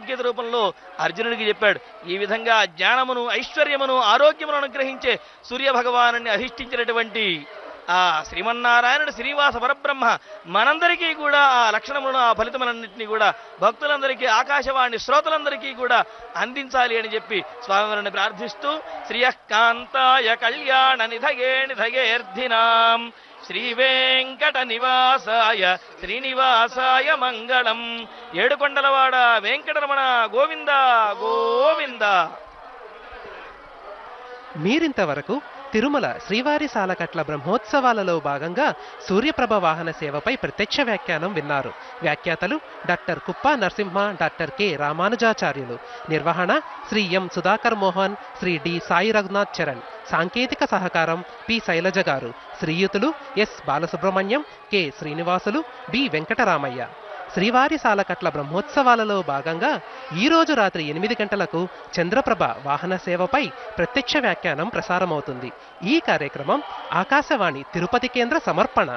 భగవద్గీత రూపంలో అర్జునుడికి చెప్పాడు ఈ విధంగా జ్ఞానమును ఐశ్వర్యమును ఆరోగ్యమును అనుగ్రహించే సూర్య భగవాను అధిష్ఠించినటువంటి ఆ శ్రీమన్నారాయణుడు శ్రీనివాస పరబ్రహ్మ మనందరికీ కూడా ఆ లక్షణములను ఆ ఫలితములన్నింటినీ కూడా భక్తులందరికీ ఆకాశవాణి శ్రోతలందరికీ కూడా అందించాలి అని చెప్పి స్వామివారిని ప్రార్థిస్తూ శ్రియకాంతాయ కళ్యాణ నిధగే నిధగేర్ధినాం శ్రీ వెంకట నివాసాయ శ్రీనివాసాయ మంగళం ఏడుకొండలవాడ వెంకటరమణ గోవింద గోవింద మీరింతవరకు తిరుమల శ్రీవారి సాలకట్ల బ్రహ్మోత్సవాలలో భాగంగా సూర్యప్రభ వాహన సేవపై ప్రత్యక్ష వ్యాఖ్యానం విన్నారు వ్యాఖ్యాతలు డాక్టర్ కుప్ప నరసింహ డాక్టర్ కె రామానుజాచార్యులు నిర్వహణ శ్రీ ఎం సుధాకర్ మోహన్ శ్రీ డి సాయి రఘునాథ్ చరణ్ సాంకేతిక సహకారం పి శైలజ గారు శ్రీయుతులు S Balasubrahmanyam K Srinivasulu B Venkataramayya శ్రీవారి సాలకట్ల బ్రహ్మోత్సవాలలో భాగంగా ఈ రోజు రాత్రి ఎనిమిది గంటలకు చంద్రప్రభ వాహన సేవపై ప్రత్యక్ష వ్యాఖ్యానం ప్రసారమవుతుంది ఈ కార్యక్రమం ఆకాశవాణి తిరుపతి కేంద్ర సమర్పణ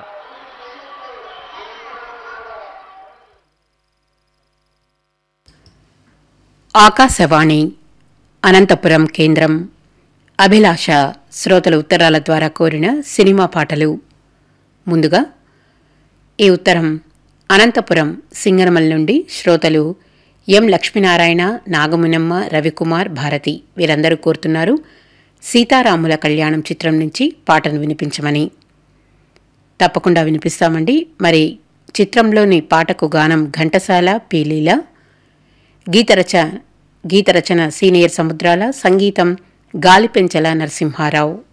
ఆకాశవాణి అనంతపురం కేంద్రం అభిలాష శ్రోతల ఉత్తరాల ద్వారా కోరిన సినిమా పాటలు ముందుగా ఈ ఉత్తరం అనంతపురం సింగరమల్ నుండి శ్రోతలు ఎం లక్ష్మీనారాయణ నాగమునమ్మ రవికుమార్ భారతి వీరందరూ కోరుతున్నారు సీతారాముల కళ్యాణం చిత్రం నుంచి పాటను వినిపించమని తప్పకుండా వినిపిస్తామండి మరి చిత్రంలోని పాటకు గానం ఘంటసాల పీలీల గీతరచ గీతరచన సీనియర్ సముద్రాల సంగీతం గాలిపెంచల నరసింహారావు